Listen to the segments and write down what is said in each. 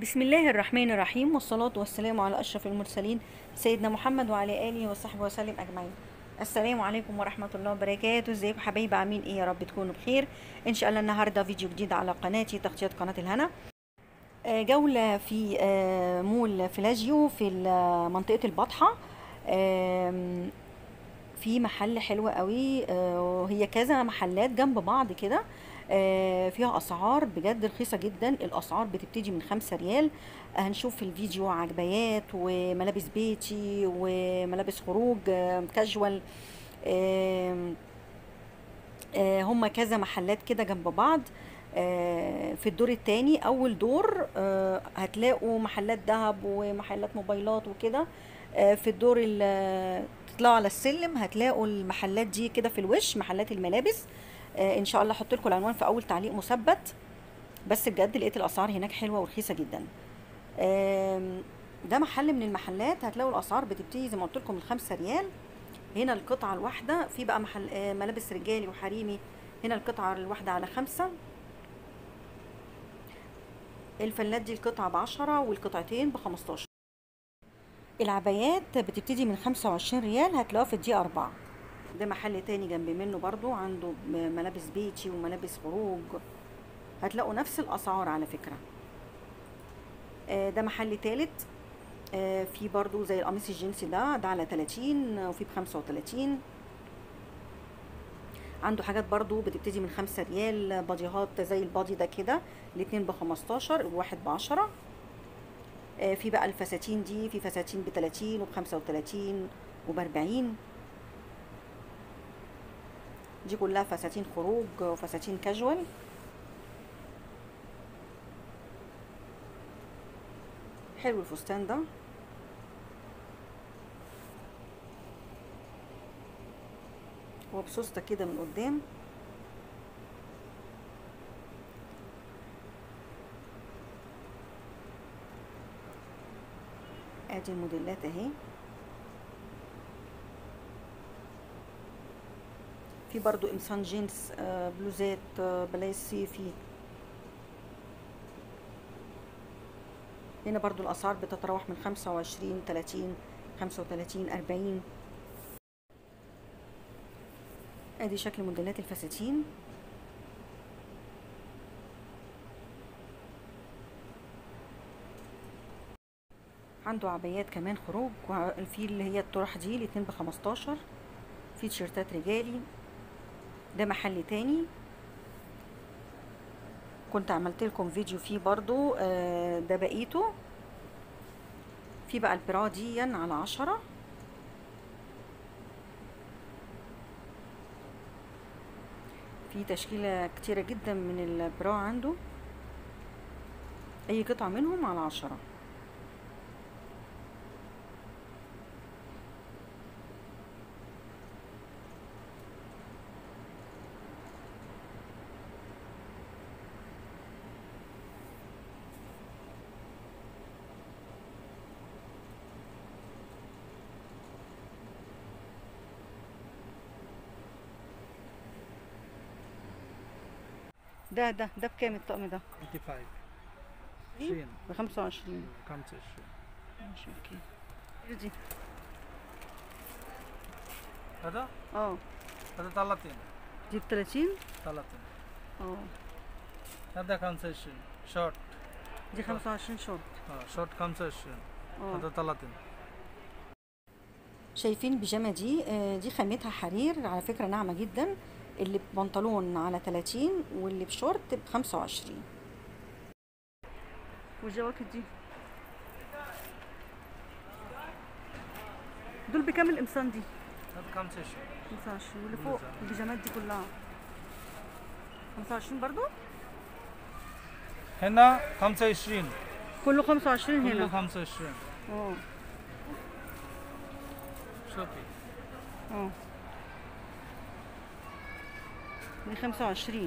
بسم الله الرحمن الرحيم والصلاة والسلام على أشرف المرسلين سيدنا محمد وعلى آله وصحبه وسلم أجمعين السلام عليكم ورحمة الله وبركاته ازيكم حبايبي عاملين ايه يا رب تكونوا بخير ان شاء الله النهاردة فيديو جديد على قناتي تغطية قناة الهنا آه، جولة في آه، مول فلاجيو في ال- منطقة البطحة آم، في محل حلو قوي آه، هي كذا محلات جنب بعض كده آه، فيها اسعار بجد رخيصه جدا الاسعار بتبتدي من خمسة ريال هنشوف في الفيديو عجبيات وملابس بيتي وملابس خروج آه، كاجوال آم، آه، هما كذا محلات كده جنب بعض آه، في الدور التاني اول دور آه، هتلاقوا محلات ذهب ومحلات موبايلات وكده آه، في الدور ال- تطلعوا على السلم هتلاقوا المحلات دي كده في الوش محلات الملابس آه، ان شاء الله احط لكم العنوان في اول تعليق مثبت بس بجد لقيت الاسعار هناك حلوه ورخيصه جدا آم، ده محل من المحلات هتلاقوا الاسعار بتبتدي زي ما قلت لكم الخمسة ريال هنا القطعه الواحده في بقى محل آه، ملابس رجالي وحريمي هنا القطعه الواحده على خمسة الفلات دي القطعه بعشرة والقطعتين بخمستاشر العبايات بتبتدي من خمسة وعشرين ريال هتلاقوها في الدي أربعة ده محل تاني جنب منه برضو عنده م- ملابس بيتي وملابس خروج هتلاقوا نفس الأسعار على فكرة آه، ده محل تالت آه، في برضو زي القميص الجينسي ده ده على 30 وفي بخمسة وتلاتين عنده حاجات برضو بتبتدي من خمسة ريال باديهات زي البادي ده كده الاتنين بخمستاشر الواحد بعشرة آه، في بقى الفساتين دي في فساتين بتلاتين وبخمسة وتلاتين وبأربعين دي كلها فساتين خروج وفساتين كاجوال حلو الفستان ده هو بسوسته كده من قدام ادي الموديلات اهي في برضو قمصان جينز آه، بلوزات آه، بلايز صيفي هنا برضو الأسعار بتتراوح من خمسة وعشرين تلاتين خمسة وتلاتين أربعين ادي شكل موديلات الفساتين عنده عبايات كمان خروج وع- في اللي هي الطرح دي الاتنين بخمستاشر في تيشيرتات رجالي ده محل تاني كنت عملت لكم فيديو فيه برضو آه، ده بقيته في بقى البرا دي على عشرة في تشكيلة كتيرة جدا من البرا عنده اي قطعة منهم على عشرة ده ده ده بكام الطقم ده 25 دي 20 بخمسة وعشرين 25 ماشي اوكي إيه دي هذا اه هذا 30 دي بتلاتين 30 اه هذا 25 شورت دي خمسة وعشرين شورت اه شورت 25 اه هذا 30 شايفين البيجامه دي آه، دي خامتها حرير على فكره ناعمه جدا اللي ببنطلون على 30 واللي بشورت ب 25 والجواكت دي دول بكام القمصان دي هذا 25 25 واللي فوق بالظبط. البيجامات دي كلها 25 برضو هنا 25 كله 25 كله هنا 25 اه شوفي اه دي 25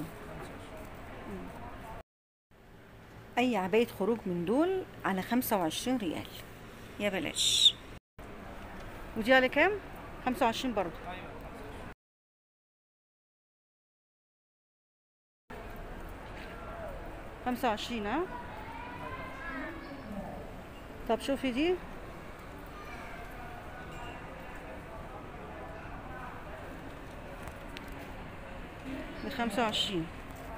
اي عباية خروج من دول على 25 ريال يا بلاش ودي على كام 25 برضو ايوه 25 ها طب شوفي دي بخمسة وعشرين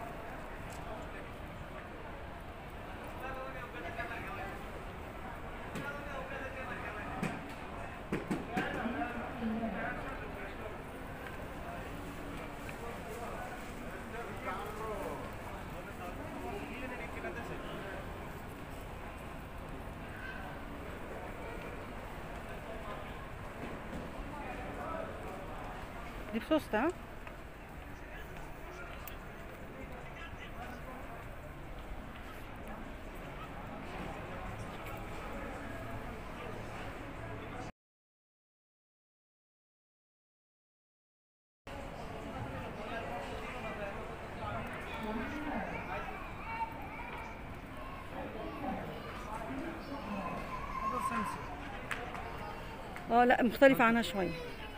دي بسوسته ها هذا سنسي اه لا مختلفة عنها شوية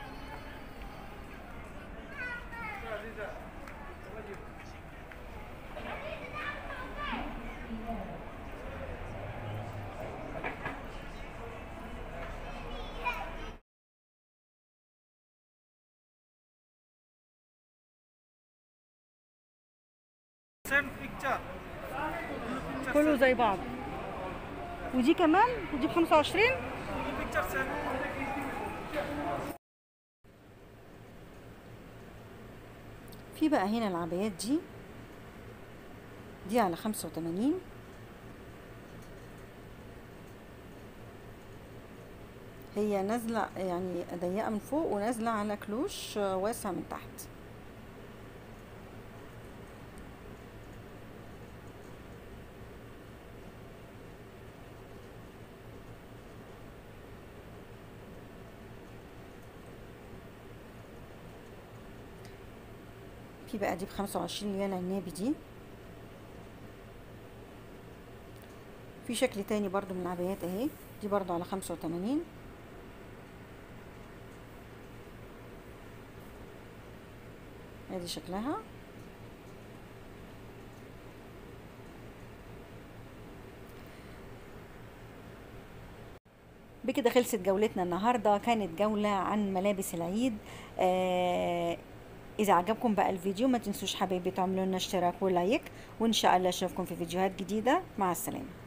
سيم بيكتشر كله زي بعض ودي كمان ودي بخمسة وعشرين بيكتشر سيم في بقى هنا العبايات دي دي على خمسة وتمانين هي نازلة يعني ضيقة من فوق ونازلة على كلوش آه، واسع من تحت في بقى دي بخمسة وعشرين اللي هي العنابي دي في شكل تاني برضو من العبايات اهي دي برضو على خمسة وتمانين ادي شكلها بكده خلصت جولتنا النهارده كانت جولة عن ملابس العيد آه إذا عجبكم بقى الفيديو ما تنسوش حبايبي تعملوا لنا اشتراك ولايك وإن شاء الله أشوفكم في فيديوهات جديدة مع السلامة